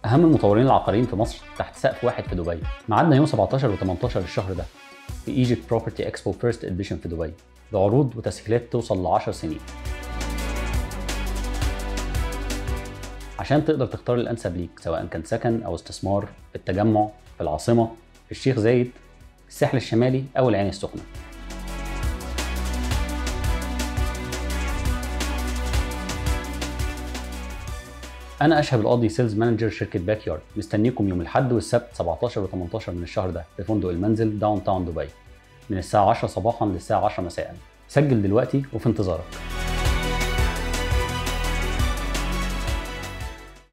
اهم المطورين العقاريين في مصر تحت سقف واحد في دبي ميعادنا يوم 17 و18 الشهر ده في ايجيبت بروبرتي اكسبو فيرست اديشن في دبي بعروض وتسهيلات توصل ل 10 سنين عشان تقدر تختار الانسب ليك سواء كان سكن او استثمار في التجمع في العاصمه في الشيخ زايد الساحل الشمالي او العين السخنه انا اشهب القاضي سيلز مانجر شركه باك يارد مستنيكم يوم الاحد والسبت 17 و18 من الشهر ده في فندق المنزل داون تاون دبي من الساعه 10 صباحا للساعه 10 مساء سجل دلوقتي وفي انتظارك